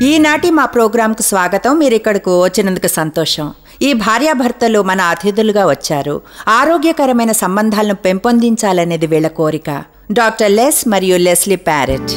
ఈనాటి మా ప్రోగ్రాంకు స్వాగతం మీరు ఇక్కడకు వచ్చినందుకు సంతోషం ఈ భార్యాభర్తలు మన అతిథులుగా వచ్చారు ఆరోగ్యకరమైన సంబంధాలను పెంపొందించాలనేది వీళ్ళ కోరిక డాక్టర్ లెస్ మరియు లెస్లీ ప్యారెట్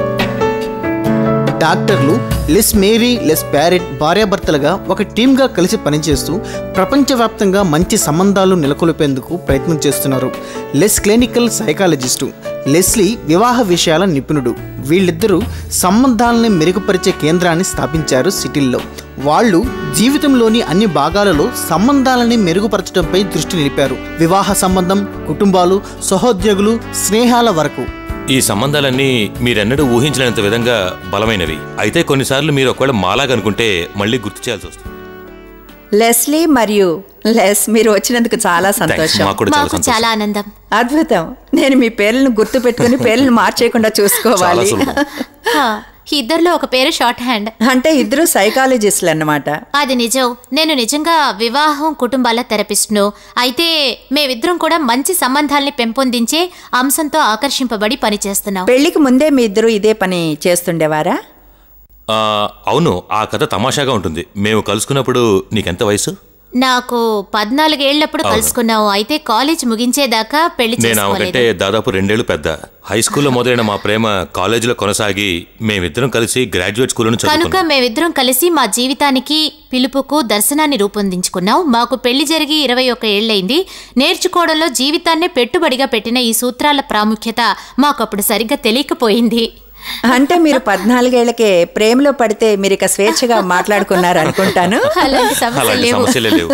డాక్టర్లు లెస్ మేరీ లెస్ ప్యారెట్ భార్యాభర్తలుగా ఒక టీంగా కలిసి పనిచేస్తూ ప్రపంచవ్యాప్తంగా మంచి సంబంధాలు నెలకొల్పేందుకు ప్రయత్నం చేస్తున్నారు లెస్ క్లినికల్ సైకాలజిస్టు లెస్లీ వివాహ విషయాల నిపుణుడు వీళ్ళిద్దరూ సంబంధాలని మెరుగుపరిచే కేంద్రాన్ని స్థాపించారు సిటీల్లో వాళ్ళు జీవితంలోని అన్ని భాగాలలో సంబంధాలని మెరుగుపరచడంపై దృష్టి నిలిపారు వివాహ సంబంధం కుటుంబాలు సహోద్యోగులు స్నేహాల వరకు ఈ సంబంధాలన్నీ మీరెన్నడూ ఊహించలేనంత విధంగా బలమైనవి అయితే కొన్నిసార్లు మీరు ఒకవేళ మాలాగనుకుంటే మళ్ళీ గుర్తు చేయాల్సి వస్తుంది లెస్లీ మరియు లెస్ మీరు వచ్చినందుకు చాలా థాంక్స్. సంతోషం మాకు కూడా చాలా మాకు సంతోషం చాలా ఆనందం అద్భుతం నేను మీ పేర్లను గుర్తు పెట్టుకుని పేర్లను మార్చేయకుండా చాలా చూసుకోవాలి సులభం హా, ఇద్దరిలో ఒక పేరు షార్ట్ హ్యాండ్ అంటే ఇద్దరు సైకాలజిస్టులు అన్నమాట అది నిజం నేను నిజంగా వివాహం కుటుంబాల థెరపిస్ట్ను అయితే మేమిద్దరం కూడా మంచి సంబంధాల్ని పెంపొందించే అంశంతో ఆకర్షింపబడి పనిచేస్తున్నాం పెళ్లికి ముందే మీ ఇద్దరు ఇదే పని చేస్తుండేవారా ఆ, అవును ఆ కథ తమాషాగా ఉంటుంది మేము కలుసుకున్నప్పుడు నీకెంత వయసు నాకు పద్నాలుగేళ్లప్పుడు కలుసుకున్నావు అయితే కాలేజ్ ముగించేదాకా పెళ్లి నేను ఆమెకంటే చేసుకోలేదు దాదాపు రెండేళ్లు పెద్ద హై స్కూల్లో మొదలైన మా ప్రేమ కాలేజీలో కొనసాగి మేమిద్దరం కలిసి గ్రాడ్యుయేట్ స్కూల్ను కనుక చదువుకున్నాం మేమిద్దరం కలిసి మా జీవితానికి పిలుపుకు దర్శనాన్ని రూపొందించుకున్నాం మాకు పెళ్లి జరిగి ఇరవై ఒక్క ఏళ్లైంది నేర్చుకోవడంలో జీవితాన్నే పెట్టుబడిగా పెట్టిన ఈ సూత్రాల ప్రాముఖ్యత మాకప్పుడు సరిగ్గా తెలియకపోయింది అంటే మీరు పద్నాలుగేళ్లకే ప్రేమలో పడితే మీరు ఇక స్వేచ్ఛగా మాట్లాడుకున్నారు అనుకుంటాను అలాంటి సమస్యలు అలాంటి లేవు సమస్యలే లేవు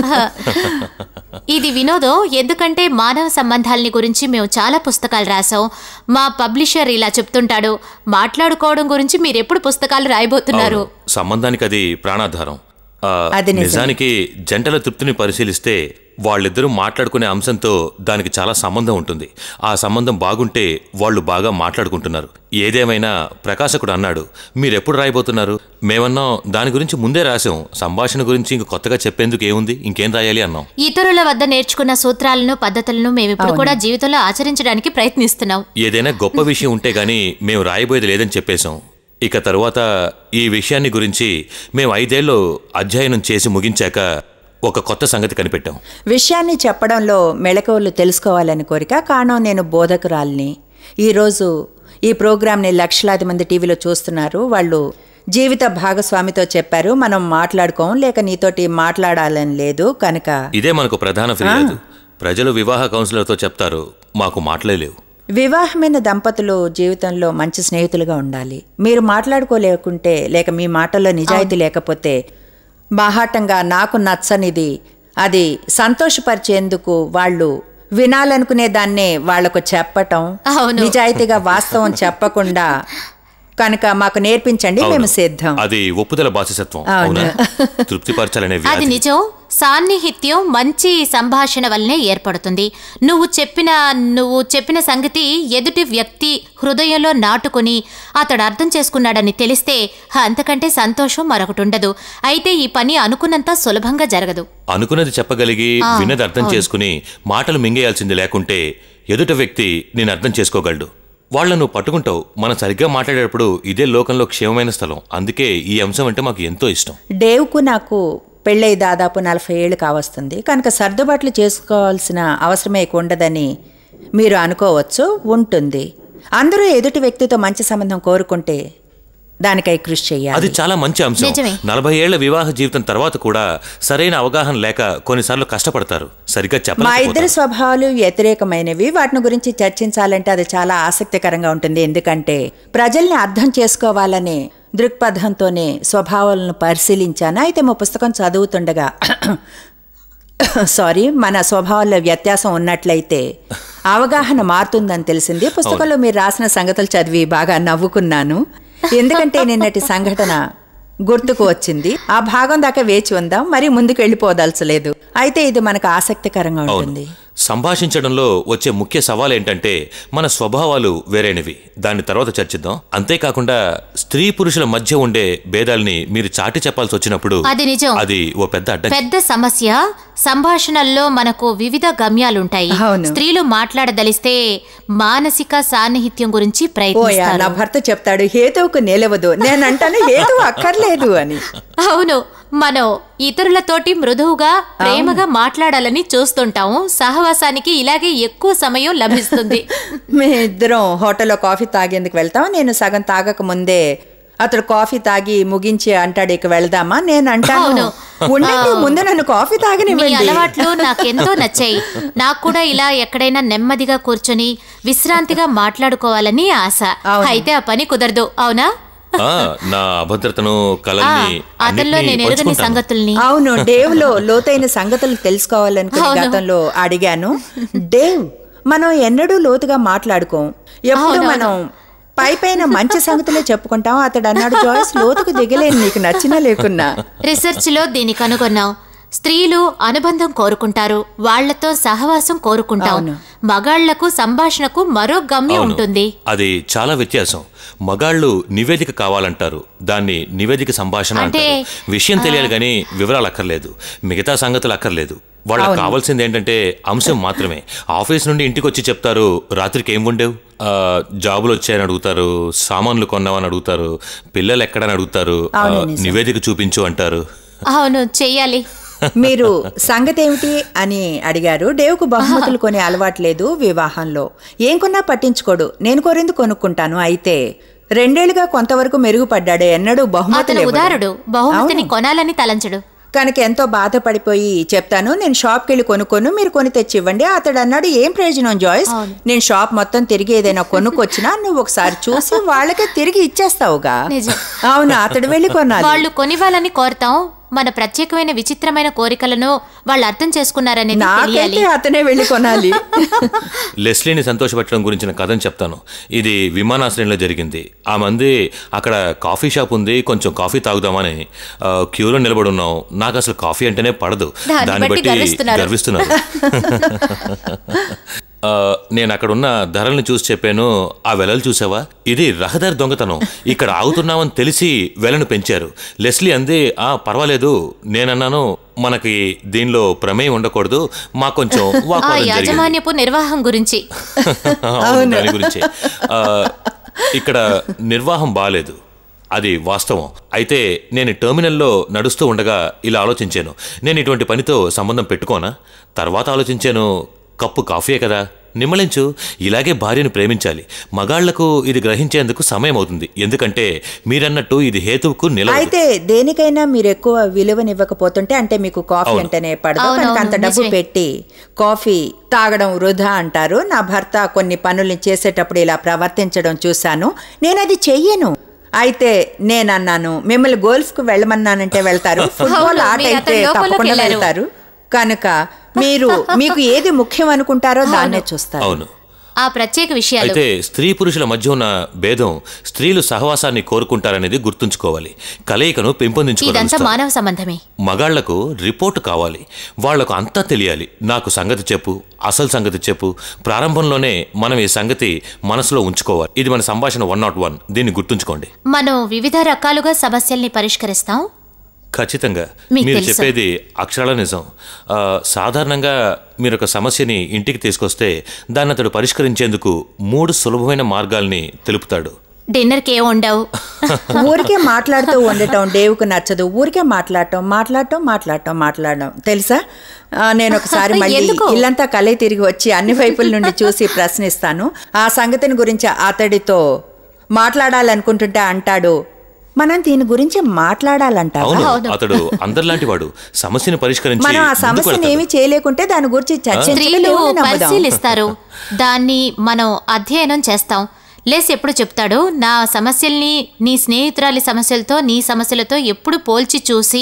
ఇది వినోదం ఎందుకంటే మానవ సంబంధాలని గురించి మేము చాలా పుస్తకాలు రాసాం మా పబ్లిషర్ ఇలా చెప్తుంటాడు మాట్లాడుకోవడం గురించి మీరు ఎప్పుడు పుస్తకాలు రాయబోతున్నారు అవును. సంబంధానికి అది ప్రాణాధారం ఆ, అది నిజం. నిజానికి జంటల తృప్తిని పరిశీలిస్తే వాళ్ళిద్దరూ మాట్లాడుకునే అంశంతో దానికి చాలా సంబంధం ఉంటుంది ఆ సంబంధం బాగుంటే వాళ్ళు బాగా మాట్లాడుకుంటున్నారు ఏదేమైనా ప్రకాశకుడు అన్నాడు మీరెప్పుడు రాయబోతున్నారు మేమన్నాం దాని గురించి ముందే రాసాం సంభాషణ గురించి ఇంక కొత్తగా చెప్పేందుకు ఏముంది ఇంకేం రాయాలి అన్నాం ఇతరుల వద్ద నేర్చుకున్న సూత్రాలను పద్ధతులను మేము ఇప్పుడు కూడా జీవితంలో ఆచరించడానికి ప్రయత్నిస్తున్నాం ఏదైనా గొప్ప విషయం ఉంటే గానీ మేము రాయబోయేది లేదని చెప్పేశాం ఇక తరువాత ఈ విషయాన్ని గురించి మేము ఐదేళ్ళు అధ్యయనం చేసి ముగించాక ఒక కొత్త సంగతి కనిపెట్టాం విషయాన్ని చెప్పడంలో మెళకువలు తెలుసుకోవాలని కోరిక కారణం నేను బోధకురాల్ని ఈరోజు ఈ ప్రోగ్రాంని లక్షలాది మంది టీవీలో చూస్తున్నారు వాళ్ళు జీవిత భాగస్వామితో చెప్పారు మనం మాట్లాడుకోం లేక నీతోటి మాట్లాడాలని లేదు కనుక ఇదే మనకు ప్రధాన ఫిర్యాదు ప్రజలు వివాహ కౌన్సిలర్తో చెప్తారు మాకు మాట్లాడలేవు వివాహమైన దంపతులు జీవితంలో మంచి స్నేహితులుగా ఉండాలి మీరు మాట్లాడుకోలేకుంటే లేక మీ మాటల్లో నిజాయితీ లేకపోతే బాహాటంగా నాకు నచ్చనిది అది సంతోషపరిచేందుకు వాళ్ళు వినాలనుకునే దాన్నే వాళ్లకు చెప్పటం అవును. నిజాయితీగా వాస్తవం చెప్పకుండా కనుక మాకు నేర్పించండి మేము సిద్ధం అది ఒప్పుదల బాధ్యసత్వం అవును. అవునా తృప్తిపరచాలనే అది వ్యాధి నిజం సాన్నిహిత్యం మంచి సంభాషణ వల్లనే ఏర్పడుతుంది నువ్వు చెప్పిన నువ్వు చెప్పిన సంగతి ఎదుటి వ్యక్తి హృదయంలో నాటుకుని అతడు అర్థం చేసుకున్నాడని తెలిస్తే అంతకంటే సంతోషం మరొకటి ఉండదు అయితే ఈ పని అనుకున్నంత సులభంగా జరగదు అనుకున్నది చెప్పగలిగి విన్నది అర్థం చేసుకుని మాటలు మింగేయాల్సింది లేకుంటే ఎదుట వ్యక్తి నేను అర్థం చేసుకోగలడు వాళ్ళను నువ్వు పట్టుకుంటావు మనం సరిగ్గా మాట్లాడేటప్పుడు ఇదే లోకంలో క్షేమమైన స్థలం అందుకే ఈ అంశం అంటే మాకు ఎంతో ఇష్టం డేవ్కు నాకు పెళ్ళై దాదాపు నలభై ఏళ్ళు కావస్తుంది కనుక సర్దుబాట్లు చేసుకోవాల్సిన అవసరమే ఉండదని మీరు అనుకోవచ్చు ఉంటుంది అందరూ ఎదుటి వ్యక్తితో మంచి సంబంధం కోరుకుంటే దానికై కృషి అది చేయాలి చాలా మంచి అంశం నిజమే. నలభై ఏళ్ల వివాహ జీవితం తర్వాత కూడా సరైన అవగాహన లేక కొన్నిసార్లు కష్టపడతారు సరిగ్గా మా ఇద్దరి చెప్పలేకపోతారు స్వభావాలు వ్యతిరేకమైనవి వాటిని గురించి చర్చించాలంటే అది చాలా ఆసక్తికరంగా ఉంటుంది ఎందుకంటే ప్రజల్ని అర్థం చేసుకోవాలనే దృక్పథంతోనే స్వభావాలను పరిశీలించాను అయితే మా పుస్తకం చదువుతుండగా సారీ మన స్వభావాల్లో వ్యత్యాసం ఉన్నట్లయితే అవగాహన మారుతుందని తెలిసింది పుస్తకంలో మీరు రాసిన సంగతులు చదివి బాగా నవ్వుకున్నాను ఎందుకంటే నిన్నటి సంఘటన గుర్తుకు వచ్చింది ఆ భాగం దాకా వేచి ఉందాం మరి ముందుకు వెళ్ళిపోదలచలేదు అయితే ఇది మనకు ఆసక్తికరంగా అవును ఉంటుంది సంభాషించడంలో వచ్చే ముఖ్య సవాల్ ఏంటంటే మన స్వభావాలు వేరైనవి దాని తర్వాత చర్చిద్దాం అంతేకాకుండా స్త్రీ పురుషుల మధ్య ఉండే భేదాల్ని మీరు చాటి చెప్పాల్సి వచ్చినప్పుడు అది నిజం. అది ఓ పెద్ద అడ్డంకి పెద్ద సమస్య సంభాషణల్లో మనకు వివిధ గమ్యాలుంటాయి అవును. స్త్రీలు మాట్లాడదలిస్తే మానసిక సాన్నిహిత్యం గురించి ఓయా ప్రయత్నిస్తారు నా భర్త చెప్తాడు హేతువుకు నిలవదు నేను అంటాను హేతువు అక్కర్లేదు అని అవును మనం ఇతరులతోటి మృదువుగా ప్రేమగా మాట్లాడాలని చూస్తుంటాము సహవాసానికి ఇలాగే ఎక్కువ సమయం లభిస్తుంది మీ ఇద్దరం హోటల్లో కాఫీ తాగేందుకు వెళ్తాం నేను సగం తాగక ముందే అతడు కాఫీ తాగి ముగించి అంటాడు ఇక వెళ్దామా నేను అంటాను అవును. ఉండండి ముందు నన్ను కాఫీ మీ తాగనివ్వండి అలవాట్లు నాకెంతో నచ్చాయి నాకు కూడా ఇలా ఎక్కడైనా నెమ్మదిగా కూర్చొని విశ్రాంతిగా మాట్లాడుకోవాలని ఆశ అవును. అయితే ఆ పని కుదరదు అవునా ఆ, నా అభద్రతను ఆ, కలల్ని అతనిలో అన్నిటినీ నేను ఎరుగని పంచుకుంటాను. సంగతుల్ని అవును డేవ్ లో లోతైన సంగతులు తెలుసుకోవాలనుకుని అవును. గతంలో అడిగాను డేవ్ మనం ఎన్నడూ లోతుగా మాట్లాడుకోం ఎప్పుడు అవునవును. మనం పై పైన మంచి సంగతులే చెప్పుకుంటాం అతడు అన్నాడు జాయిస్ లోతుకు దిగలేను నీకు నచ్చినా లేకున్నా రీసెర్చ్ లో దీన్ని కనుగొన్నాం స్త్రీలు అనుబంధం కోరుకుంటారు వాళ్లతో సహవాసం కోరుకుంటాం అవును. మగాళ్లకు సంభాషణకు మరో గమ్యం అవును. ఉంటుంది అది చాలా వ్యత్యాసం మగాళ్ళు నివేదిక కావాలంటారు దాన్ని నివేదిక సంభాషణ అంటే, అంటారు విషయం తెలియాలి కానీ వివరాలు అక్కర్లేదు మిగతా సంగతులు అక్కర్లేదు వాళ్ళకి కావాల్సింది ఏంటంటే అంశం మాత్రమే ఆఫీస్ నుండి ఇంటికి వచ్చి చెప్తారు రాత్రికి ఏం వండావు ఆ, జాబులు వచ్చాయని అడుగుతారు సామాన్లు కొన్నామని అడుగుతారు పిల్లలు ఎక్కడని అడుగుతారు ఆ, అవును, నిజం. నివేదిక చూపించు అంటారు అవును చెయ్యాలి మీరు సంగతి ఏమిటి అని అడిగారు డేవ్కు బహుమతులు కొనే అలవాట్లేదు వివాహంలో ఏం కొన్నా పట్టించుకోడు నేను కోరింది కొనుక్కుంటాను అయితే రెండేళ్లుగా కొంతవరకు మెరుగుపడ్డాడు ఎన్నడూ బహుమతులు అతను ఇవ్వడు. ఉదారుడు బహుమతిని అవును. కొనాలని తలంచడు కనుక ఎంతో బాధపడిపోయి చెప్తాను నేను షాప్కి వెళ్ళి కొనుక్కొను మీరు కొని తెచ్చి ఇవ్వండి అతడు అన్నాడు ఏం ప్రయోజనం జాయిస్ నేను షాప్ మొత్తం తిరిగి ఏదైనా కొనుక్కొచ్చినా నువ్వు ఒకసారి చూసి వాళ్ళకే తిరిగి ఇచ్చేస్తావుగా నిజం. అవును అతడు వెళ్ళి కొనాలి వాళ్ళు కొనివ్వాలని కోరతాం మన ప్రత్యేకమైన విచిత్రమైన కోరికలను వాళ్ళు అర్థం చేసుకున్నారనేది తెలియాలి నాకైతే అతనే వెళ్ళి కొనాలి లెస్లీని సంతోషపెట్టడం గురించిన కథను చెప్తాను ఇది విమానాశ్రయంలో జరిగింది ఆ మంది అక్కడ కాఫీ షాప్ ఉంది కొంచెం కాఫీ తాగుదామని ఆ, క్యూలో నిలబడి ఉన్నాం నాకు అసలు కాఫీ అంటేనే పడదు దాన్ని దాన్ని బట్టి బట్టి గర్విస్తున్నారు. గర్విస్తున్నారు ఆ, నేను అక్కడ ఉన్న ధరల్ని చూసి చెప్పాను ఆ వెలలు చూసావా ఇది రహదారి దొంగతనం ఇక్కడ ఆగుతున్నామని తెలిసి వెలను పెంచారు లెస్లీ అంది ఆ పర్వాలేదు నేనన్నాను మనకి దీనిలో ప్రమేయం ఉండకూడదు మాకు కొంచెం ఆ వాగ్వాదం జరిగింది యాజమాన్యపు నిర్వాహం గురించి అవును దాని గురించి ఆ, ఇక్కడ నిర్వాహం బాలేదు అది వాస్తవం అయితే నేను టెర్మినల్లో నడుస్తూ ఉండగా ఇలా ఆలోచించాను నేను ఇటువంటి పనితో సంబంధం పెట్టుకోనా తర్వాత ఆలోచించాను కప్పు కాఫీయే కదా నిమ్మలించు ఇలాగే భార్యను ప్రేమించాలి మగాళ్లకు ఇది గ్రహించేందుకు సమయం అవుతుంది ఎందుకంటే మీరన్నట్టు ఇది హేతువుకు నిలవదు అయితే దేనికైనా మీరు ఎక్కువ విలువనివ్వకపోతుంటే అంటే మీకు కాఫీ అవును. అంటేనే పడదు అవును, కనుక అంత అవును, డబ్బు నిజమే. పెట్టి కాఫీ తాగడం వృధా అంటారు నా భర్త కొన్ని పనుల్ని చేసేటప్పుడు ఇలా ప్రవర్తించడం చూశాను నేను అది చెయ్యను అయితే నేనన్నాను మిమ్మల్ని గోల్ఫ్ కు వెళ్ళమన్నానంటే వెళ్తారు ఫుట్బాల్ అవును, ఆట మీరు అయితే అతని లోపలికి తప్పకుండా వెళ్ళారు. వెళ్తారు కనుక మీరు మీకు ఏది ముఖ్యం అనుకుంటారో దాన్నే చూస్తారు అవును ఆ ప్రత్యేక విషయాలు అయితే స్త్రీ పురుషుల మధ్య ఉన్న భేదం స్త్రీలు సహవాసాన్ని కోరుకుంటారనేది గుర్తుంచుకోవాలి కలయికను ఇదంతా పెంపొందించుకోవాలి మానవ సంబంధమే మగాళ్లకు రిపోర్టు కావాలి వాళ్లకు అంతా తెలియాలి నాకు సంగతి చెప్పు అసలు సంగతి చెప్పు ప్రారంభంలోనే మనం ఈ సంగతి మనసులో ఉంచుకోవాలి ఇది మన సంభాషణ వన్ నాట్ వన్ దీన్ని గుర్తుంచుకోండి మనం వివిధ రకాలుగా సమస్యల్ని పరిష్కరిస్తాం ఖచ్చితంగా మీకు మీరు తెలుసు. చెప్పేది అక్షరాల నిజం ఆ, సాధారణంగా మీరు ఒక సమస్యని ఇంటికి తీసుకొస్తే దాన్ని అతడు పరిష్కరించేందుకు మూడు సులభమైన మార్గాల్ని తెలుపుతాడు డిన్నర్కి ఏం ఉండవు ఊరికే మాట్లాడుతూ ఉండటం డేవ్కు నచ్చదు ఊరికే మాట్లాడటం మాట్లాడటం మాట్లాడటం మాట్లాడడం తెలుసా ఆ, నేను ఒకసారి మళ్ళీ ఎందుకు? ఇల్లంతా కలయి తిరిగి వచ్చి అన్ని వైపుల నుండి చూసి ప్రశ్నిస్తాను ఆ సంగతిని గురించి అతడితో మాట్లాడాలనుకుంటుంటే అంటాడు మనం దీని గురించి మాట్లాడాలంటావా అవును అతడు అందరిలాంటి వాడు సమస్యను పరిష్కరించి మనం ఆ ముందుకు సమస్యను వెళ్తాడు. ఏమీ చేయలేకుంటే దాని గురించి స్త్రీలు చర్చించలేమని నమ్ముదాం పరిశీలిస్తారు దాన్ని మనం అధ్యయనం చేస్తాం లేస్ ఎప్పుడు చెప్తాడు నా సమస్యల్ని నీ స్నేహితురాలి సమస్యలతో నీ సమస్యలతో ఎప్పుడు పోల్చి చూసి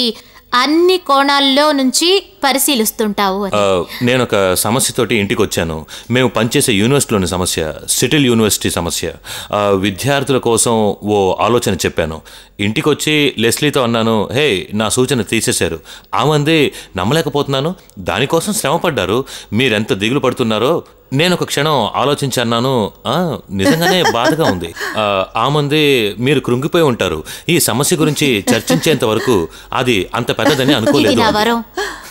అన్ని కోణాల్లో నుంచి పరిశీలిస్తుంటావు అని. ఆ, నేను ఒక సమస్యతోటి ఇంటికి వచ్చాను మేము పనిచేసే యూనివర్సిటీలోని సమస్య సిటిల్ యూనివర్సిటీ సమస్య ఆ, విద్యార్థుల కోసం ఓ ఆలోచన చెప్పాను ఇంటికి వచ్చి లెస్లీతో అన్నాను హే నా సూచన తీసేశారు ఆమంది నమ్మలేకపోతున్నాను దానికోసం శ్రమ పడ్డారు మీరెంత దిగులు పడుతున్నారో నేను ఒక క్షణం ఆలోచించి అన్నాను "ఆ, నిజంగానే బాధగా ఉంది ఆ, ఆమంది మీరు కృంగిపోయి ఉంటారు ఈ సమస్య గురించి చర్చించేంత వరకు అది అంత పెద్దదని ఇది అనుకోలేదు నా వరం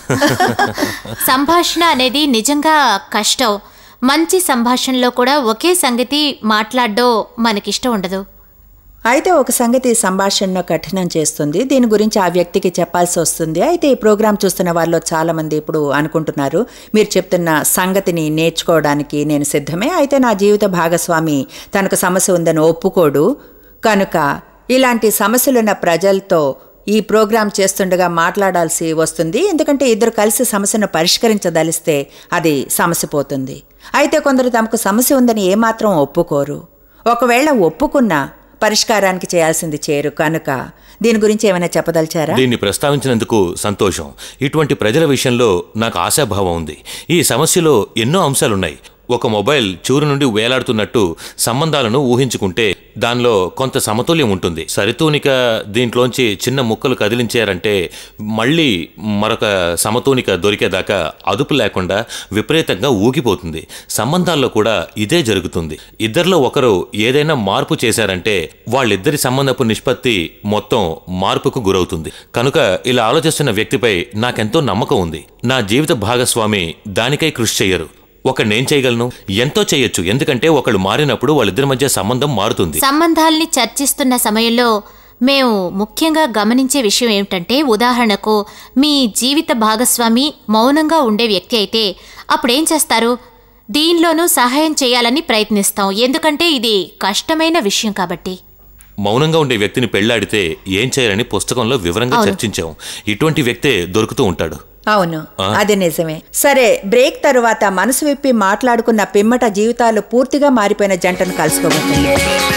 సంభాషణ అనేది నిజంగా కష్టం మంచి సంభాషణలో కూడా ఒకే సంగతి మాట్లాడడం మనకిష్టం ఉండదు అయితే ఒక సంగతి సంభాషణను కఠినం చేస్తుంది దీని గురించి ఆ వ్యక్తికి చెప్పాల్సి వస్తుంది అయితే ఈ ప్రోగ్రాం చూస్తున్న వాళ్ళలో చాలా మంది ఇప్పుడు అనుకుంటున్నారు మీరు చెప్తున్న సంగతిని నేర్చుకోవడానికి నేను సిద్ధమే అయితే నా జీవిత భాగస్వామి తనకు సమస్య ఉందని ఒప్పుకోడు కనుక ఇలాంటి సమస్యలున్న ప్రజలతో ఈ ప్రోగ్రాం చేస్తుండగా మాట్లాడాల్సి వస్తుంది ఎందుకంటే ఇద్దరు కలిసి సమస్యను పరిష్కరించదలిస్తే అది సమస్య పోతుంది అయితే కొందరు తమకు సమస్య ఉందని ఏమాత్రం ఒప్పుకోరు ఒకవేళ ఒప్పుకున్నా పరిష్కారానికి చేయాల్సింది చేరు కనుక దీని గురించి ఏమైనా చెప్పదలిచారా దీన్ని ప్రస్తావించినందుకు సంతోషం ఇటువంటి ప్రజల విషయంలో నాకు ఆశాభావం ఉంది ఈ సమస్యలో ఎన్నో అంశాలున్నాయి ఒక మొబైల్ చూరు నుండి వేలాడుతున్నట్టు సంబంధాలను ఊహించుకుంటే దానిలో కొంత సమతుల్యం ఉంటుంది సరితూనిక దీంట్లోంచి చిన్న ముక్కలు కదిలించారంటే మళ్ళీ మరొక సమతూనిక దొరికేదాకా అదుపు లేకుండా విపరీతంగా ఊగిపోతుంది సంబంధాల్లో కూడా ఇదే జరుగుతుంది ఇద్దరిలో ఒకరు ఏదైనా మార్పు చేశారంటే వాళ్ళిద్దరి సంబంధపు నిష్పత్తి మొత్తం మార్పుకు గురవుతుంది కనుక ఇలా ఆలోచిస్తున్న వ్యక్తిపై నాకెంతో నమ్మకం ఉంది నా జీవిత భాగస్వామి దానికై కృషి చెయ్యరు ఒకడినేం చేయగలను ఎంతో చేయొచ్చు ఎందుకంటే ఒకళ్ళు మారినప్పుడు వాళ్ళిద్దరి మధ్య సంబంధం మారుతుంది సంబంధాల్ని చర్చిస్తున్న సమయంలో మేము ముఖ్యంగా గమనించే విషయం ఏమిటంటే ఉదాహరణకు మీ జీవిత భాగస్వామి మౌనంగా ఉండే వ్యక్తి అయితే అప్పుడేం చేస్తారు దీనిలోనూ సహాయం చేయాలని ప్రయత్నిస్తాం ఎందుకంటే ఇది కష్టమైన విషయం కాబట్టి మౌనంగా ఉండే వ్యక్తిని పెళ్లాడితే ఏం చేయాలని పుస్తకంలో వివరంగా చర్చించాం ఇటువంటి వ్యక్తే దొరుకుతూ ఉంటాడు అవును అది నిజమే సరే బ్రేక్ తరువాత మనసు విప్పి మాట్లాడుకున్న పిమ్మట జీవితాలు పూర్తిగా మారిపోయిన జంటను కలుసుకోబోతుంది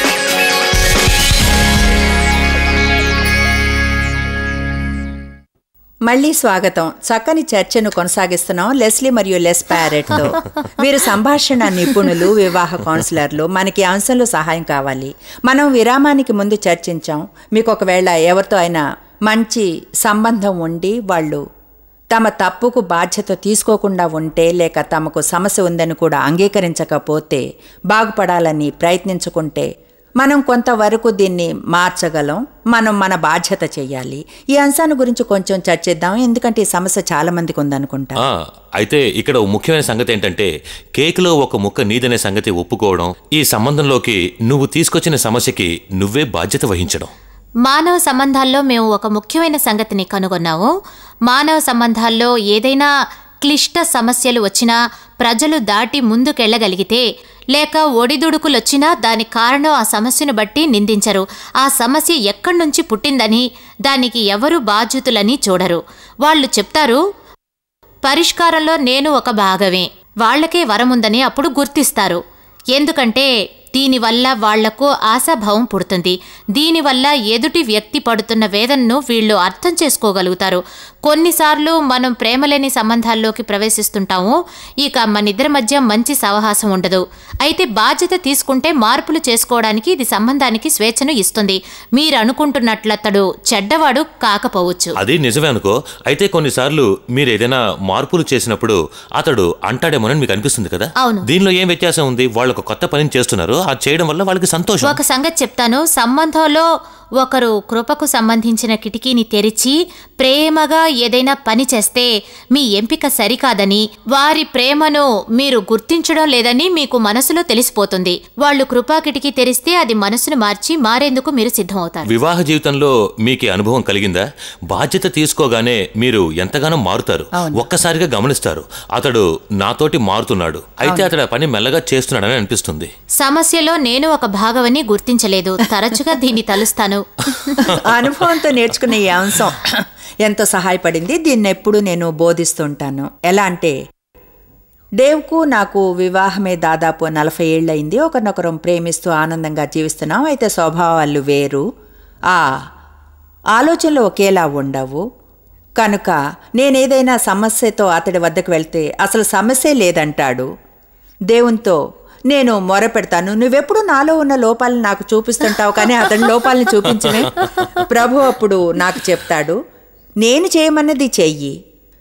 మళ్ళీ స్వాగతం చక్కని చర్చను కొనసాగిస్తున్నాం లెస్లీ మరియు లెస్ ప్యారెట్తో వీరు సంభాషణ నిపుణులు వివాహ కౌన్సిలర్లు మనకి ఈ అంశంలో సహాయం కావాలి మనం విరామానికి ముందు చర్చించాం మీకు ఒకవేళ ఎవరితో అయినా మంచి సంబంధం ఉండి వాళ్ళు తమ తప్పుకు బాధ్యత తీసుకోకుండా ఉంటే లేక తమకు సమస్య ఉందని కూడా అంగీకరించకపోతే బాగుపడాలని ప్రయత్నించుకుంటే మనం కొంతవరకు దీన్ని మార్చగలం మనం మన బాధ్యత చెయ్యాలి ఈ అంశాన్ని గురించి కొంచెం చర్చిద్దాం ఎందుకంటే ఈ సమస్య చాలా మందికి ఉందనుకుంటా ఆ, అయితే ఇక్కడ ఓ ముఖ్యమైన సంగతి ఏంటంటే కేకులో ఒక ముక్క నీదనే సంగతి ఒప్పుకోవడం ఈ సంబంధంలోకి నువ్వు తీసుకొచ్చిన సమస్యకి నువ్వే బాధ్యత వహించడం మానవ సంబంధాల్లో మేము ఒక ముఖ్యమైన సంగతిని కనుగొన్నాము మానవ సంబంధాల్లో ఏదైనా క్లిష్ట సమస్యలు వచ్చినా ప్రజలు దాటి ముందుకెళ్లగలిగితే లేక ఒడిదుడుకులొచ్చినా దాని కారణం ఆ సమస్యను బట్టి నిందించరు ఆ సమస్య ఎక్కడి నుంచి పుట్టిందని దానికి ఎవరు బాధ్యుతులని చూడరు వాళ్ళు చెప్తారు పరిష్కారంలో నేను ఒక భాగమే వాళ్ళకే వరముందని అప్పుడు గుర్తిస్తారు ఎందుకంటే దీనివల్ల వాళ్లకు ఆశాభావం పుడుతుంది దీనివల్ల ఎదుటి వ్యక్తి పడుతున్న వేదనను వీళ్ళు అర్థం చేసుకోగలుగుతారు కొన్నిసార్లు మనం ప్రేమలేని సంబంధాల్లోకి ప్రవేశిస్తుంటాము ఇక మన ఇద్దరి మధ్య మంచి సవహాసం ఉండదు అయితే బాధ్యత తీసుకుంటే మార్పులు చేసుకోవడానికి ఇది సంబంధానికి స్వేచ్ఛను ఇస్తుంది మీరు అనుకుంటున్నట్లు అతడు చెడ్డవాడు కాకపోవచ్చు అది నిజమే అనుకో అయితే కొన్నిసార్లు మీరు ఏదైనా మార్పులు చేసినప్పుడు అతడు అంటాడేమోనని మీకు అనిపిస్తుంది కదా అవును. దీనిలో ఏం వ్యత్యాసం ఉంది వాళ్ళు ఒక కొత్త పనిని చేస్తున్నారు అది చేయడం వల్ల వాళ్ళకి సంతోషం ఒక సంగతి చెప్తాను సంబంధంలో ఒకరు కృపకు సంబంధించిన కిటికీని తెరిచి ప్రేమగా ఏదైనా పని చేస్తే మీ ఎంపిక సరికాదని వారి ప్రేమను మీరు గుర్తించడం లేదని మీకు మనసులో తెలిసిపోతుంది వాళ్ళు కృపా కిటికీ తెరిస్తే అది మనసును మార్చి మారేందుకు మీరు సిద్ధమవుతారు వివాహ జీవితంలో మీకు ఈ అనుభవం కలిగిందా బాధ్యత తీసుకోగానే మీరు ఎంతగానో మారుతారు ఒక్కసారిగా గమనిస్తారు అతడు నాతోటి మారుతున్నాడు అయితే అతడు ఆ పని మెల్లగా చేస్తున్నాడని అనిపిస్తుంది సమస్యలో నేను ఒక భాగమని గుర్తించలేదు తరచుగా దీన్ని తలుస్తాను అనుభవంతో నేర్చుకునే ఈ అంశం ఎంతో సహాయపడింది దీన్ని ఎప్పుడు నేను బోధిస్తుంటాను ఎలా అంటే డేవ్కు నాకు వివాహమే దాదాపు నలభై ఏళ్ళయింది ఒకరినొకరం ప్రేమిస్తూ ఆనందంగా జీవిస్తున్నాం అయితే స్వభావాలు వేరు ఆ ఆలోచనలు ఒకేలా ఉండవు కనుక నేనేదైనా సమస్యతో అతడి వద్దకు వెళ్తే అసలు సమస్యే లేదంటాడు దేవునితో నేను మొరపెడతాను నువ్వెప్పుడు నాలో ఉన్న లోపాలను నాకు చూపిస్తుంటావు కానీ అతని లోపాలని చూపించమే ప్రభు అప్పుడు నాకు చెప్తాడు నేను చేయమన్నది చెయ్యి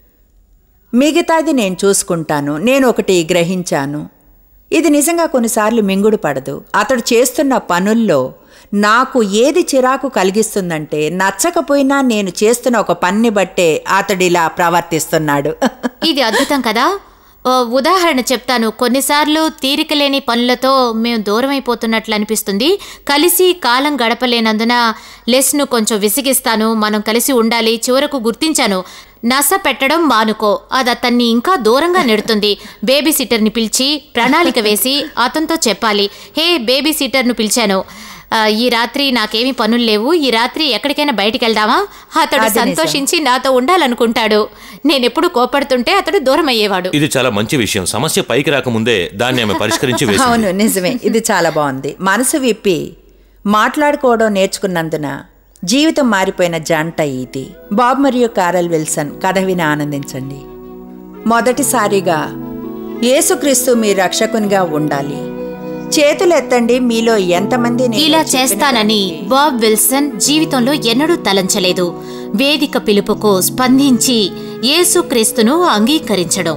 మిగతాది నేను చూసుకుంటాను నేను ఒకటి గ్రహించాను ఇది నిజంగా కొన్నిసార్లు మింగుడు పడదు అతడు చేస్తున్న పనుల్లో నాకు ఏది చిరాకు కలిగిస్తుందంటే నచ్చకపోయినా నేను చేస్తున్న ఒక పనిని బట్టే అతడిలా ప్రవర్తిస్తున్నాడు ఇది అద్భుతం కదా ఓ ఉదాహరణ చెప్తాను కొన్నిసార్లు తీరిక లేని పనులతో మేము దూరం అయిపోతున్నట్లు అనిపిస్తుంది కలిసి కాలం గడపలేనందున లెస్ను కొంచెం విసిగిస్తాను మనం కలిసి ఉండాలి చివరకు గుర్తించాను నస పెట్టడం మానుకో అది అతన్ని ఇంకా దూరంగా నెడుతుంది బేబీ సిట్టర్ని పిలిచి ప్రణాళిక వేసి అతనితో చెప్పాలి హే బేబీ సిట్టర్ను పిలిచాను ఆ, ఈ రాత్రి నాకేమీ పనులు లేవు ఈ రాత్రి ఎక్కడికైనా బయటికి వెళ్దామా అతడు అది నిజం. సంతోషించి నాతో ఉండాలనుకుంటాడు నేనెప్పుడు కోపడుతుంటే అతడు దూరం అయ్యేవాడు ఇది చాలా మంచి విషయం సమస్య పైకి రాకముందే దాన్ని ఆమె పరిష్కరించి వేసింది అవును నిజమే ఇది చాలా బాగుంది మనసు విప్పి మాట్లాడుకోవడం నేర్చుకున్నందున జీవితం మారిపోయిన జంట ఇది బాబ్ మరియు కారల్ విల్సన్ కథ విని ఆనందించండి మొదటిసారిగా యేసుక్రీస్తు మీ రక్షకునిగా ఉండాలి చేతులు ఎత్తండి మీలో ఎంతమంది నేను ఇలా చెప్పిన చేస్తానని దానికి బాబ్ విల్సన్ జీవితంలో ఎన్నడూ తలంచలేదు వేదిక పిలుపుకు స్పందించి యేసుక్రీస్తును అంగీకరించడం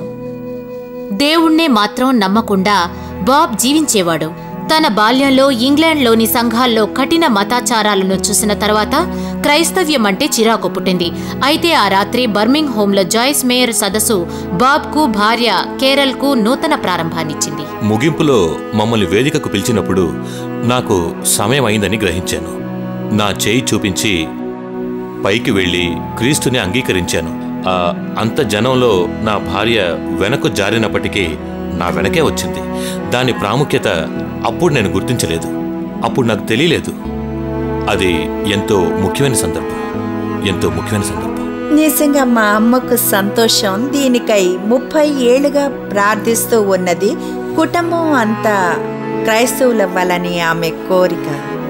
దేవుణ్ణే మాత్రం నమ్మకుండా బాబ్ జీవించేవాడు తన బాల్యంలో ఇంగ్లాండ్లోని సంఘాల్లో కఠిన మతాచారాలను చూసిన తర్వాత క్రైస్తవ్యం అంటే చిరాకు పుట్టింది అయితే ఆ రాత్రి బర్మింగ్ హోంలో జాయిస్ మేయర్ సదస్సు బాబ్కు భార్య కేరల్కు నూతన ప్రారంభాన్నిచ్చింది ముగింపులో మమ్మల్ని వేదికకు పిలిచినప్పుడు నాకు సమయం అయిందని గ్రహించాను నా చేయి చూపించి పైకి వెళ్ళి క్రీస్తుని అంగీకరించాను ఆ అంత జనంలో నా భార్య వెనక్కు జారినప్పటికీ నా వెనకే వచ్చింది దాని ప్రాముఖ్యత అప్పుడు నేను గుర్తించలేదు అప్పుడు నాకు తెలియలేదు అది ఎంతో ముఖ్యమైన సందర్భం ఎంతో ముఖ్యమైన సందర్భం నిజంగా మా అమ్మకు సంతోషం దీనికై ముప్పై ఏళ్ళుగా ప్రార్థిస్తూ ఉన్నది కుటుంబం అంతా క్రైస్తవులవ్వాలని ఆమె కోరిక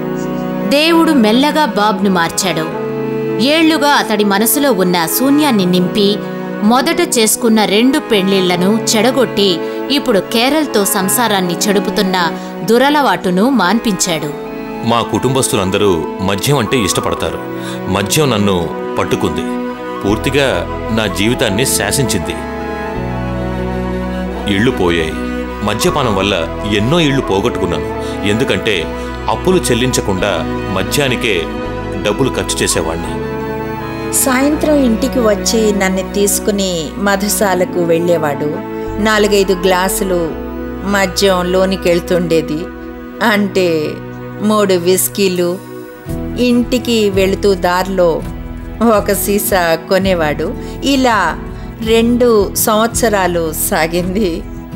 దేవుడు మెల్లగా బాబ్ను మార్చాడు ఏళ్లుగా అతడి మనసులో ఉన్న శూన్యాన్ని నింపి మొదట చేసుకున్న రెండు పెళ్లిళ్లను చెడగొట్టి ఇప్పుడు కేరల్తో సంసారాన్ని చెడుపుతున్న దురలవాటును మాన్పించాడు మా కుటుంబస్తులందరూ మద్యం అంటే ఇష్టపడతారు మద్యం నన్ను పట్టుకుంది పూర్తిగా నా జీవితాన్ని శాసించింది ఇళ్ళు పోయాయి మద్యపానం వల్ల ఎన్నో ఇళ్ళు పోగొట్టుకున్నాను ఎందుకంటే అప్పులు చెల్లించకుండా మద్యానికే డబ్బులు ఖర్చు చేసేవాణ్ణి సాయంత్రం ఇంటికి వచ్చి నన్ను తీసుకుని మధుశాలకు వెళ్ళేవాడు నాలుగైదు గ్లాసులు మద్యం లోనికి వెళ్తుండేది అంటే మూడు విస్కీలు ఇంటికి వెళుతూ దారిలో ఒక సీసా కొనేవాడు ఇలా రెండు సంవత్సరాలు సాగింది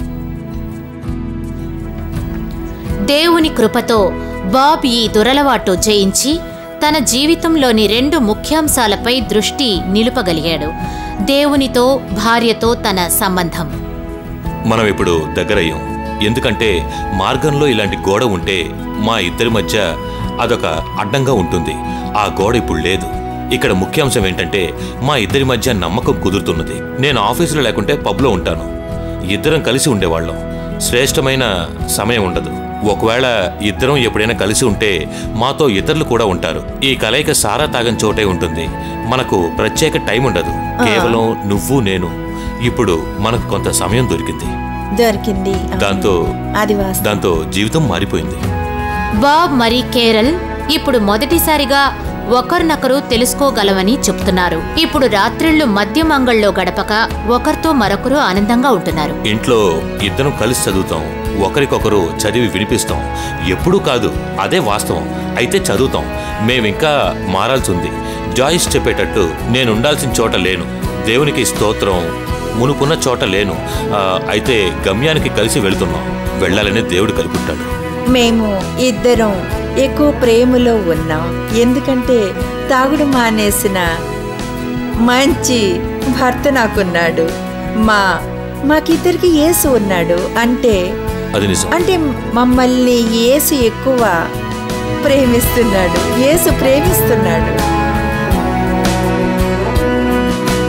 దేవుని కృపతో బాబ్ ఈ దురలవాటు జయించి తన జీవితంలోని రెండు ముఖ్యాంశాలపై దృష్టి నిలుపగలిగాడు దేవునితో భార్యతో తన సంబంధం మనం ఇప్పుడు దగ్గరయ్యాం ఎందుకంటే మార్గంలో ఇలాంటి గోడ ఉంటే మా ఇద్దరి మధ్య అదొక అడ్డంగా ఉంటుంది ఆ గోడ ఇప్పుడు లేదు ఇక్కడ ముఖ్యాంశం ఏంటంటే మా ఇద్దరి మధ్య నమ్మకం కుదురుతున్నది నేను ఆఫీసులో లేకుంటే పబ్లో ఉంటాను ఇద్దరం కలిసి ఉండేవాళ్ళం శ్రేష్టమైన సమయం ఉండదు ఒకవేళ ఇద్దరం ఎప్పుడైనా కలిసి ఉంటే మాతో ఇతరులు కూడా ఉంటారు ఈ కలయిక సారా తాగని చోటే ఉంటుంది మనకు ప్రత్యేక టైం ఉండదు కేవలం నువ్వు నేను ఇప్పుడు మనకు కొంత సమయం దొరికింది దొరికింది దాంతో అది వాస్తవం దాంతో జీవితం మారిపోయింది బాబ్ మరి కేరల్ ఇప్పుడు మొదటిసారిగా ఒకరినొకరు తెలుసుకోగలమని చెప్తున్నారు ఇప్పుడు రాత్రిళ్లు మధ్యమంగళ్ళలో గడపక ఒకరితో మరొకరు ఆనందంగా ఉంటున్నారు ఇంట్లో ఇద్దరం కలిసి చదువుతాం ఒకరికొకరు చదివి వినిపిస్తాం ఎప్పుడూ కాదు అదే వాస్తవం అయితే చదువుతాం మేమింకా మారాల్సి ఉంది జాయిస్ చెప్పేటట్టు నేను ఉండాల్సిన చోట లేను దేవునికి స్తోత్రం మునుపున్న చోట లేను ఆ, అయితే గమ్యానికి కలిసి వెళుతున్నాం వెళ్ళాలని దేవుడు కలుపుంటాడు మేము ఇద్దరం ఎక్కువ ప్రేమలో ఉన్నాం ఎందుకంటే తాగుడు మానేసిన మంచి భర్త నాకున్నాడు మా మాకిద్దరికి యేసు ఉన్నాడు అంటే అది నిజం అంటే మమ్మల్ని యేసు ఎక్కువ ప్రేమిస్తున్నాడు యేసు ప్రేమిస్తున్నాడు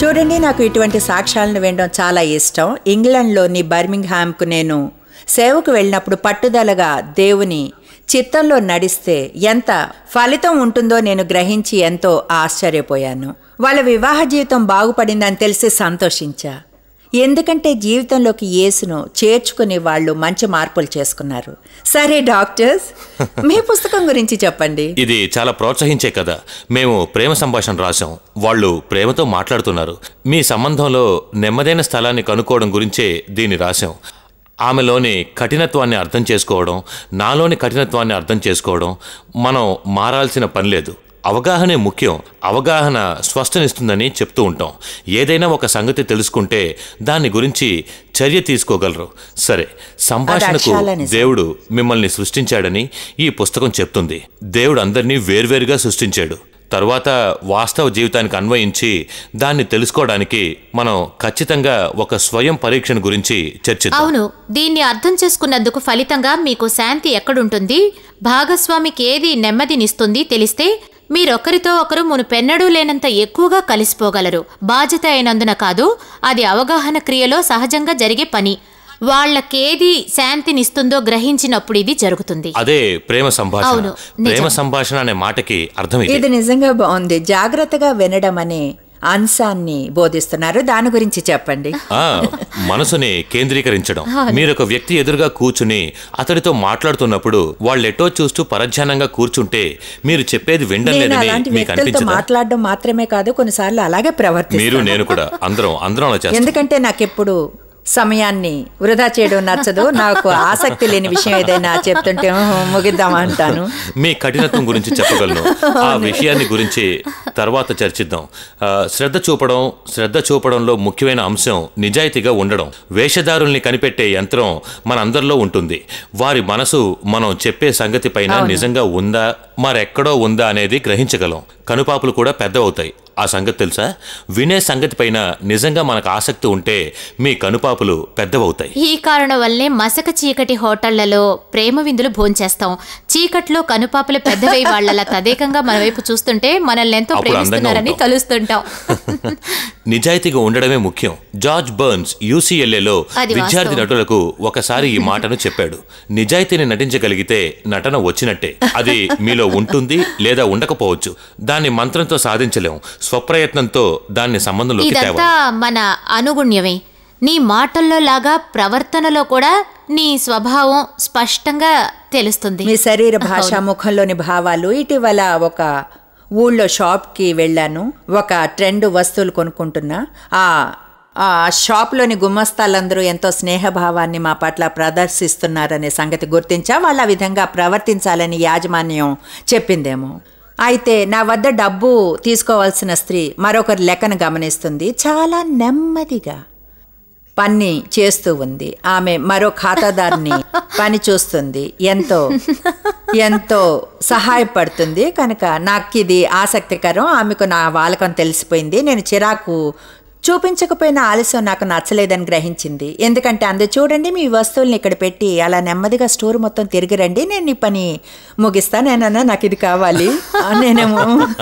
చూడండి నాకు ఇటువంటి సాక్ష్యాలను వినడం చాలా ఇష్టం ఇంగ్లాండ్లోని బర్మింగ్హామ్కు నేను సేవకు వెళ్ళినప్పుడు పట్టుదలగా దేవుని చిత్తంలో నడిస్తే ఎంత ఫలితం ఉంటుందో నేను గ్రహించి ఎంతో ఆశ్చర్యపోయాను వాళ్ళ వివాహ జీవితం బాగుపడిందని తెలిసి సంతోషించా ఎందుకంటే జీవితంలోకి యేసును చేర్చుకుని వాళ్ళు మంచి మార్పులు చేసుకున్నారు సరే డాక్టర్స్ మీ పుస్తకం గురించి చెప్పండి ఇది చాలా ప్రోత్సహించే కదా మేము ప్రేమ సంభాషణ రాశాం వాళ్ళు ప్రేమతో మాట్లాడుతున్నారు మీ సంబంధంలో నెమ్మదైన స్థలాన్ని కనుక్కోవడం గురించే దీన్ని రాశాం ఆమెలోని కఠినత్వాన్ని అర్థం చేసుకోవడం నాలోని కఠినత్వాన్ని అర్థం చేసుకోవడం మనం మారాల్సిన పని లేదు అవగాహనే ముఖ్యం అవగాహన స్పష్టనిస్తుందని చెప్తూ ఉంటాం ఏదైనా ఒక సంగతి తెలుసుకుంటే దాని గురించి చర్య తీసుకోగలరు సరే సంభాషణకు చాలా నిజం. దేవుడు మిమ్మల్ని సృష్టించాడని ఈ పుస్తకం చెప్తుంది దేవుడు అందరినీ వేర్వేరుగా సృష్టించాడు తరువాత వాస్తవ జీవితానికి అన్వయించి దాన్ని తెలుసుకోవడానికి మనం ఖచ్చితంగా ఒక స్వయం పరీక్షను గురించి చర్చిద్దాం అవును దీన్ని అర్థం చేసుకున్నందుకు ఫలితంగా మీకు శాంతి ఎక్కడుంటుంది భాగస్వామికి ఏది నెమ్మదినిస్తుంది తెలిస్తే మీరొకరితో ఒకరు మునుపెన్నడూ లేనంత ఎక్కువగా కలిసిపోగలరు బాధ్యత అయినందున కాదు అది అవగాహన క్రియలో సహజంగా జరిగే పని వాళ్ళకేది శాంతినిస్తుందో గ్రహించినప్పుడు ఇది జరుగుతుంది అదే ప్రేమ సంభాషణ అవును, నిజం. ప్రేమ సంభాషణ అనే మాటకి అర్థం ఇది ఇది నిజంగా బాగుంది జాగ్రత్తగా వినడం అనే అంశాన్ని బోధిస్తున్నారు దాని గురించి చెప్పండి ఆ మనసుని కేంద్రీకరించడం మీరు ఒక వ్యక్తి ఎదురుగా కూర్చుని అతడితో మాట్లాడుతున్నప్పుడు వాళ్ళెటో చూస్తూ పరధ్యానంగా కూర్చుంటే మీరు చెప్పేది నేను వినలేదని అలాంటి మీకు వ్యక్తులతో అనిపించదా మాట్లాడడం మాత్రమే కాదు కొన్నిసార్లు అలాగే మీరు ప్రవర్తిస్తాను నేను కూడా అందరం అందరం అలా చేస్తాం ఎందుకంటే నాకెప్పుడు సమయాన్ని వృధా చేయడం నచ్చదు నాకు ఆసక్తి లేని విషయం ఏదైనా చెప్తుంటే "ఉహు, ముగిద్దామా అంటాను మీ కఠినత్వం గురించి చెప్పగలను ఆ విషయాన్ని గురించి తర్వాత చర్చిద్దాం ఆ, శ్రద్ధ చూపడం శ్రద్ధ చూపడంలో ముఖ్యమైన అంశం నిజాయితీగా ఉండడం వేషధారుల్ని కనిపెట్టే యంత్రం మనందరిలో ఉంటుంది వారి మనసు మనం చెప్పే సంగతి పైన నిజంగా ఉందా మరెక్కడో ఉందా అనేది గ్రహించగలం కనుపాపులు కూడా పెద్దవవుతాయి ఆ సంగతి తెలుసా వినే సంగతి పైన నిజంగా మనకు ఆసక్తి ఉంటే మీ కనుపాపులు పెద్దవవుతాయి ఈ కారణం వల్లే మసక చీకటి హోటళ్లలో ప్రేమ విందులు భోంచేస్తాం చీకట్లో కనుపాపలు పెద్దవై వాళ్ళలా తదేకంగా మన వైపు చూస్తుంటే మనల్ని ఎంతో అప్పుడు అందంగా ప్రేమిస్తున్నారని ఉంటాం. తలుస్తుంటాం నిజాయితీగా ఉండడమే ముఖ్యం జార్జ్ బర్న్స్ యూసీఎల్ఏలో అది విద్యార్థి వాస్తవం. నటులకు ఒకసారి ఈ మాటను చెప్పాడు నిజాయితీని నటించగలిగితే నటన వచ్చినట్టే అది మీలో ఉంటుంది లేదా ఉండకపోవచ్చు దాన్ని మంత్రంతో సాధించలేం స్వప్రయత్నంతో దాన్ని సంబంధంలోకి ఇదంతా తేవాలి మన అనుగుణ్యమే నీ మాటల్లో లాగా ప్రవర్తనలో కూడా నీ స్వభావం స్పష్టంగా తెలుస్తుంది మీ శరీర భాష ముఖంలోని భావాలు ఇటీవల ఒక ఊళ్ళో షాప్కి వెళ్ళాను ఒక ట్రెండ్ వస్తువులు కొనుక్కుంటున్నా ఆ ఆ షాప్లోని గుమ్మస్తాలందరూ ఎంతో స్నేహభావాన్ని మా పట్ల ప్రదర్శిస్తున్నారనే సంగతి గుర్తించా వాళ్ళు ఆ విధంగా ప్రవర్తించాలని యాజమాన్యం చెప్పిందేమో అయితే నా వద్ద డబ్బు తీసుకోవాల్సిన స్త్రీ మరొకరి లెక్కను గమనిస్తుంది చాలా నెమ్మదిగా పని చేస్తూ ఉంది ఆమె మరో ఖాతాదారుని పని చూస్తుంది ఎంతో ఎంతో సహాయపడుతుంది కనుక నాకు ఇది ఆసక్తికరం ఆమెకు నా వాలకం తెలిసిపోయింది నేను చిరాకు చూపించకపోయిన ఆలస్యం నాకు నచ్చలేదని గ్రహించింది ఎందుకంటే అందు చూడండి మీ వస్తువుల్ని ఇక్కడ పెట్టి అలా నెమ్మదిగా స్టోర్ మొత్తం తిరిగి రండి నేను ఈ పని ముగిస్తా నేనన్నా నాకు ఇది కావాలి ఆ, నేనేమో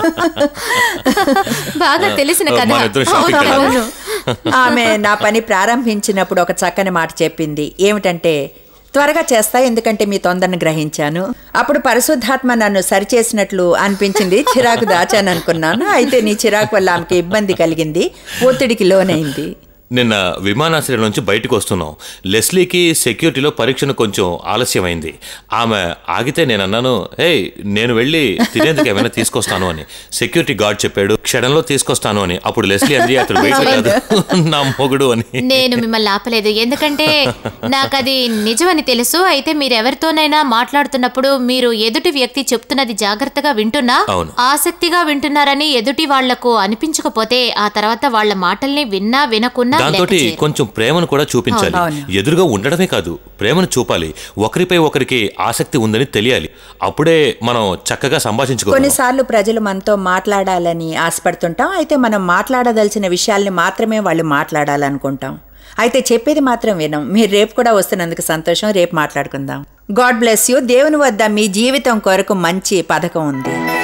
బాగా తెలిసిన ఆ, కథ మన ఇద్దరం షాపింగ్కి వెళ్ళాలి. అవును ఆమె నా పని ప్రారంభించినప్పుడు ఒక చక్కని మాట చెప్పింది ఏమిటంటే త్వరగా చేస్తా ఎందుకంటే మీ తొందరను గ్రహించాను అప్పుడు పరిశుద్ధాత్మ నన్ను సరిచేసినట్లు అనిపించింది చిరాకు దాచాను అనుకున్నాను అయితే నీ చిరాకు వల్ల ఆమెకి ఇబ్బంది కలిగింది ఒత్తిడికి లోనైంది నిన్న విమానాశ్రయం నుంచి బయటకు వస్తున్నాం లెస్లీకి సెక్యూరిటీలో పరీక్షను కొంచెం ఆలస్యమైంది ఆమె ఆగితే నేను అన్నాను ఏయ్ నేను వెళ్ళి తినేందుకు ఏమైనా తీసుకొస్తాను అని సెక్యూరిటీ గార్డ్ చెప్పాడు క్షణంలో తీసుకొస్తాను అని అప్పుడు లెస్లీ అంది అతడు వెయిట్ కాదు నా మొగుడు అని నేను మిమ్మల్ని ఆపలేదు ఎందుకంటే నాకు అది నిజమని తెలుసు అయితే మీరు ఎవరితోనైనా మాట్లాడుతున్నప్పుడు మీరు ఎదుటి వ్యక్తి చెప్తున్నది జాగ్రత్తగా వింటున్నా అవును. ఆసక్తిగా వింటున్నారని ఎదుటి వాళ్లకు అనిపించకపోతే ఆ తర్వాత వాళ్ళ మాటల్ని విన్నా వినకున్నా దాంతో లెక్క చేయరు. కొంచెం ప్రేమను కూడా చూపించాలి అవును. ఎదురుగా ఉండడమే కాదు ప్రేమను చూపాలి ఒకరిపై ఒకరికి ఆసక్తి ఉందని తెలియాలి అప్పుడే మనం చక్కగా సంభాషించుకోవాలి కొన్నిసార్లు ప్రజలు మనతో మాట్లాడాలని ఆశపడుతుంటాం అయితే మనం మాట్లాడదలిచిన విషయాల్ని మాత్రమే వాళ్ళు మాట్లాడాలనుకుంటాం అయితే చెప్పేది మాత్రం వినం మీరు రేపు కూడా వస్తున్నందుకు సంతోషం రేపు మాట్లాడుకుందాం గాడ్ బ్లెస్ యూ దేవుని వద్ద మీ జీవితం కొరకు మంచి పథకం ఉంది